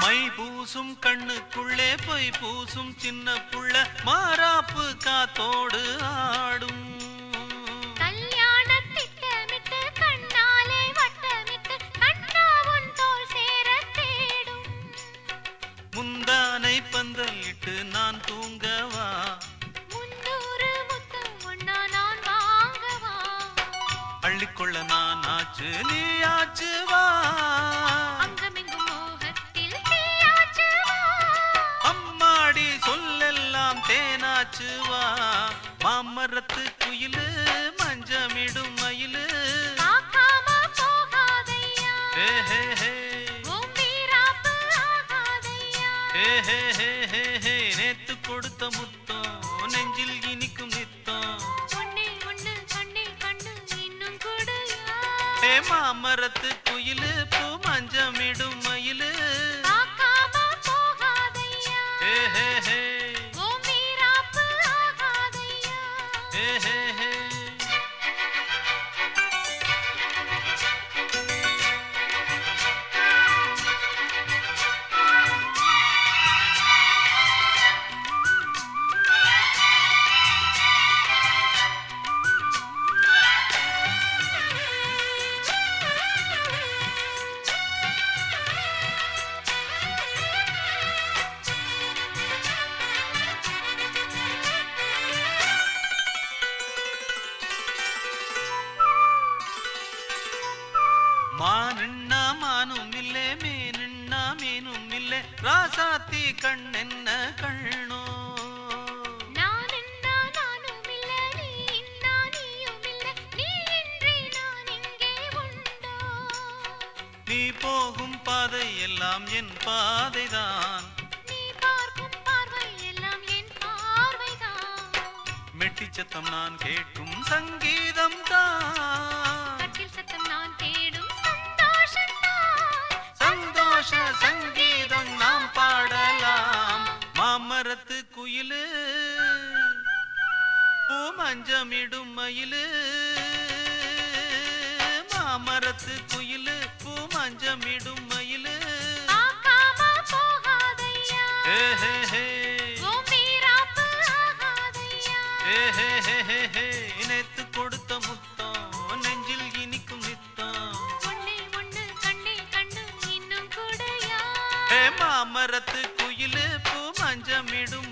my பூசும் கண்ணுக்குள்ளே பொய் பூசும் சின்ன புள்ள மாறாப்பு காத்தோடு ஆடும் கல்யாண திட்டமிட்டு கண்ணாலே வட்டமிட்டு கண்ணா உன் தோல் சேர தேடும் முந்தானை பந்தலிட்டு நான் தூங்கவா முன்னூறு முத்தம் ஒன்னா நான் வாங்கவா அள்ளிக்கொள்ள நான் ஆச்சு நீ ஆச்சு வா அங்கமெங்கும் மோகத்தில் தீயாச்சு வா அம்மாடி சொல்லெல்லாம் தேனாச்சு வா மாமரத்து குயிலு மஞ்சமிடும் மயிலு பார்க்காம போகாதையா ஹே ஹே ஹே உன் வீராப்பு ஆகாதையா ஹே ஹே ஹே ஹே ஹே நேத்து கொடுத்த முத்தம் நெஞ்சில் இனிக்கும் நித்தம் ஒண்ணே ஒண்ணு கண்ணே கண்ணு இன்னும் கொடுயா ஹே மாமரத்து குயிலு பூ மஞ்சமிடும் மயிலு பார்க்காம போகாதையா ஹே ஹே ஹே உன் வீராப்பு ஆகாதையா ஹே ஹே ஹே மானுண்ணா மானும் இல்லே மீனுண்ணா மீனும் இல்லே ராசாத்தி கண்ணென்ன கண்ணோ நான் இன்னா நானும் இல்ல நீ இன்னா நீயும் இல்ல நீ இன்றி நான் இங்கே உண்டோ நீ போகும் பாதை எல்லாம் என் பாதைதான் நீ பார்க்கும் பார்வை எல்லாம் என் பார்வைதான் மெட்டி சத்தம் நான் கேட்கும் சங்கீதம் தான் கட்டில் சத்தம் நான் தேடும் சந்தோஷம்தான் சந்தோஷ சங்கீதம் நாம் பாடலாம் மாமரத்து குயிலு பூமஞ்சமிடும் மயிலு மாமரத்து குயிலு பூமஞ்சமிடும் மயிலு பார்க்காம போகாதையா ஹே ஹே ஹே உன் வீராப்பு ஆகாதையா ஹே ஹே ஹே ஹே ஹே நேத்து கொடுத்த முத்தம் நெஞ்சில் இனிக்கும் நித்தம் ஒண்ணே ஒண்ணு கண்ணே கண்ணு இன்னும் கூடயா ஹே மாமரத்து குயிலு பூ மஞ்சமிடும்